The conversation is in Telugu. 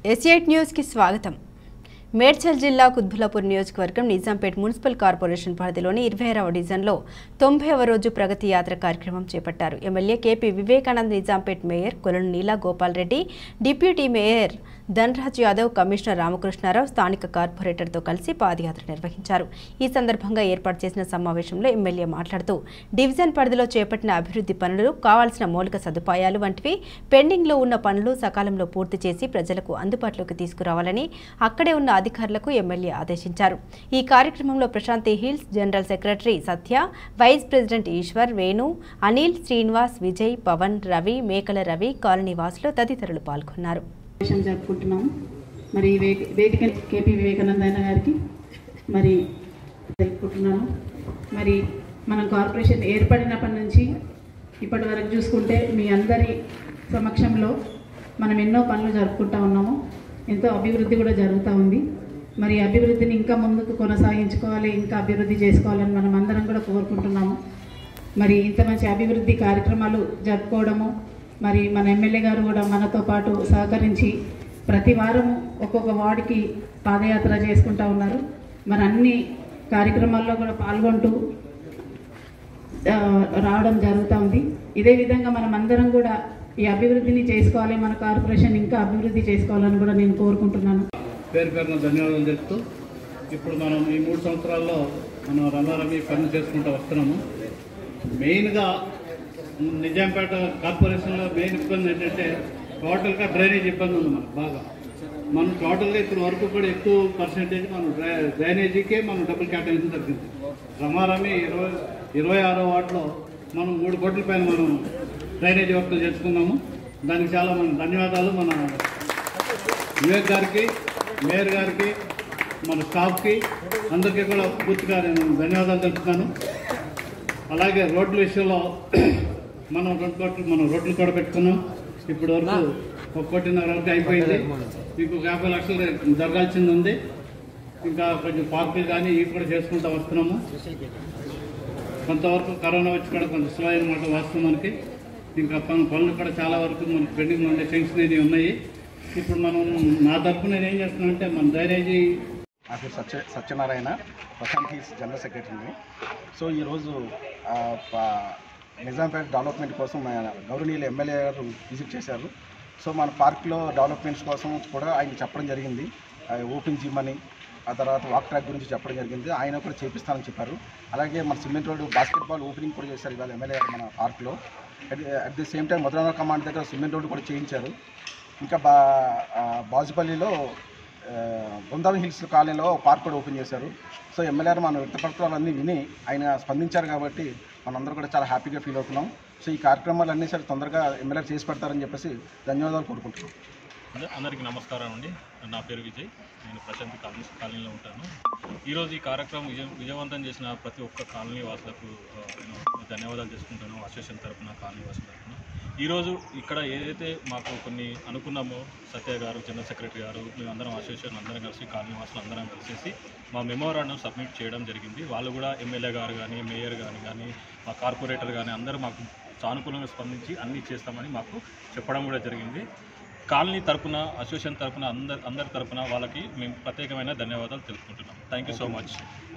ఎస్ఐట్ న్యూస్కి స్వాగతం మేడ్చల్ జిల్లా కుత్బులాపూర్ నియోజకవర్గం నిజాంపేట్ మున్సిపల్ కార్పొరేషన్ పరిధిలోని ఇరవై ఆరవ డివిజన్లో తొంభైవ రోజు ప్రగతి యాత్ర కార్యక్రమం చేపట్టారు MLA KP Vivekanand Nizampet mayor Kolanu Neela Gopal Reddy deputy mayor Dhanraj Yadav commissioner Ramakrishnarao స్థానిక కార్పొరేటర్తో కలిసి పాదయాత్ర నిర్వహించారు ఈ సందర్భంగా ఏర్పాటు చేసిన సమావేశంలో ఎమ్మెల్యే మాట్లాడుతూ డివిజన్ పరిధిలో చేపట్టిన అభివృద్ధి పనులు కావాల్సిన మౌలిక సదుపాయాలు వంటివి పెండింగ్లో ఉన్న పనులు సకాలంలో పూర్తి చేసి ప్రజలకు అందుబాటులోకి తీసుకురావాలని అక్కడే ఉన్న అధికారులకు ఎమ్మెల్యే ఆదేశించారు ఈ కార్యక్రమంలో Prashanti hills general secretary Satya vice president Eshwar Venu Anil Srinivas Vijay Pavan Ravi Mekala Ravi colony వాసులు తదితరులు పాల్గొన్నారు విషయం జరుపుకుంటున్నాము మరి వే- వేదిక కేపీ వివేకానంద అన్న గారికి మరి జరుపుకుంటున్నాము మరి మనం కార్పొరేషన్ ఏర్పడినప్పటి నుంచి ఇప్పటి వరకు చూసుకుంటే మీ అందరి సమక్షంలో మనం ఎన్నో పనులు జరుపుకుంటా ఉన్నాము ఎంతో అభివృద్ధి కూడా జరుగుతూ ఉంది మరి అభివృద్ధిని ఇంకా ముందుకు కొనసాగించుకోవాలి ఇంకా అభివృద్ధి చేసుకోవాలని మనం అందరం కూడా కోరుకుంటున్నాము మరి ఇంత మంచి అభివృద్ధి కార్యక్రమాలు జరుపుకోవడము మరి మన ఎమ్మెల్యే గారు కూడా మనతో పాటు సహకరించి ప్రతి వారం ఒక్కొక్క వార్డుకి పాదయాత్ర చేసుకుంటా ఉన్నారు మరి అన్ని కార్యక్రమాల్లో కూడా పాల్గొంటూ ఆ, రావడం జరుగుతూ ఉంది ఇదే విధంగా మనం అందరం కూడా ఈ అభివృద్ధిని చేసుకోవాలి మన కార్పొరేషన్ ఇంకా అభివృద్ధి చేసుకోవాలని కూడా నేను కోరుకుంటున్నాను పేరు పేరున ధన్యవాదాలు చెప్తూ ఇప్పుడు మనం ఈ మూడు సంవత్సరాల్లో మనం రమారమి పనులు చేసుకుంటూ వస్తున్నాము మెయిన్గా నిజాంపేట కార్పొరేషన్లో మెయిన్ ఇబ్బంది ఏంటంటే టోటల్గా డ్రైనేజ్ ఇబ్బంది ఉంది మనకు బాగా మనం టోటల్గా ఇప్పుడు వరకు కూడా ఎక్కువ పర్సెంటేజ్ మనం డ్రై డ్రైనేజీకే మనం డబ్బులు కేటాయించడం జరిగింది రమారమి ఇరవై ఇరవై ఆరో వార్డులో మనం మూడు కోట్ల పైన మనం డ్రైనేజ్ వర్క్ చేసుకున్నాము దానికి చాలా మన ధన్యవాదాలు మన వివేక్ గారికి మేయర్ గారికి మన స్టాఫ్కి అందరికీ కూడా పూర్తిగా నేను ధన్యవాదాలు తెలుపుతున్నాను అలాగే రోడ్ల విషయంలో మనం రెండు కోట్లు మనం రోడ్లు కూడా పెట్టుకున్నాం ఇప్పటి వరకు ఒక కోటిన్నర వరకు అయిపోయింది ఇంకొక యాభై లక్షలు జరగాల్సింది ఉంది ఇంకా కొంచెం పార్కులు కానీ ఇవి కూడా చేసుకుంటూ వస్తున్నాము కొంతవరకు కరోనా వచ్చి కూడా కొంత స్లో అయినమాట వాస్తవం మనకి ఇంకా పను- పనులు కూడా చాలా వరకు మనకి పెండింగ్ ఉండే టెన్షన్ అనేవి ఉన్నాయి ఇప్పుడు మనం నా తరఫున నేను ఏం చేస్తున్నానంటే మన డ్రైనేజీ నా పేరు సత్య సత్యనారాయణ ప్రశాంత్ హిల్స్ జనరల్ సెక్రటరీని సో ఈరోజు ఆ, ప- నిజాంపేట డెవలప్మెంట్ కోసం మన గౌరవనీయులు ఎమ్మెల్యే గారు విజిట్ చేశారు సో మన పార్క్లో డెవలప్మెంట్స్ కోసం కూడా ఆయన చెప్పడం జరిగింది ఆ, ఓపెన్ జిమ్ అని ఆ తర్వాత వాక్ ట్రాక్ గురించి చెప్పడం జరిగింది ఆయన కూడా చేపిస్తానని చెప్పారు అలాగే మన సిమెంట్ రోడ్ బాస్కెట్బాల్ ఓపెనింగ్ కూడా చేశారు ఇవాళ ఎమ్మెల్యే గారు మన పార్క్లో at at the same time మధురాన కమాండ్ దగ్గర సిమెంట్ రోడ్ కూడా చేయించారు ఇంకా బా ఆ, బాజుపల్లిలో ఆ, బృందావన్ హిల్స్ కాలనీలో పార్క్ కూడా ఓపెన్ చేశారు సో ఎమ్మెల్యే గారు మన వ్యక్తపత్రాలన్నీ విని ఆయన స్పందించారు కాబట్టి మనందరూ కూడా చాలా హ్యాపీగా ఫీల్ అవుతున్నాం సో ఈ కార్యక్రమాలు అన్నీ సరే తొందరగా ఎమ్మెల్యే చేసి పెడతారని చెప్పేసి ధన్యవాదాలు కోరుకుంటున్నాం అంద- అందరికీ నమస్కారం అండి నా పేరు విజయ్ నేను ప్రశాంతి కాలనీ కాలనీలో ఉంటాను ఈరోజు ఈ కార్యక్రమం విజయ విజయవంతం చేసిన ప్రతి ఒక్క కాలనీ వాసులకు ఆ, నేను ధన్యవాదాలు చేసుకుంటాను అసోసియేషన్ తరపున కాలనీ వాసుల తరపున ఈరోజు ఇక్కడ ఏదైతే మాకు కొన్ని అనుకున్నామో సత్య గారు జనరల్ సెక్రటరీ గారు మేమందరం అసోసియేషన్ అందరం కలిసి కాలనీ వాసులు అందరం కలిసేసి మా మెమోరాండం సబ్మిట్ చేయడం జరిగింది వాళ్ళు కూడా ఎమ్మెల్యే గారు కానీ మేయర్ గారు కానీ మా కార్పొరేటర్ కానీ అందరూ మాకు సానుకూలంగా స్పందించి అన్నీ చేస్తామని మాకు చెప్పడం కూడా జరిగింది కాలనీ తరపున అసోసియేషన్ తరపున అందరి అందరి తరపున వాళ్ళకి మేము ప్రత్యేకమైన ధన్యవాదాలు తెలుపుకుంటున్నాం థ్యాంక్ యూ సో మచ్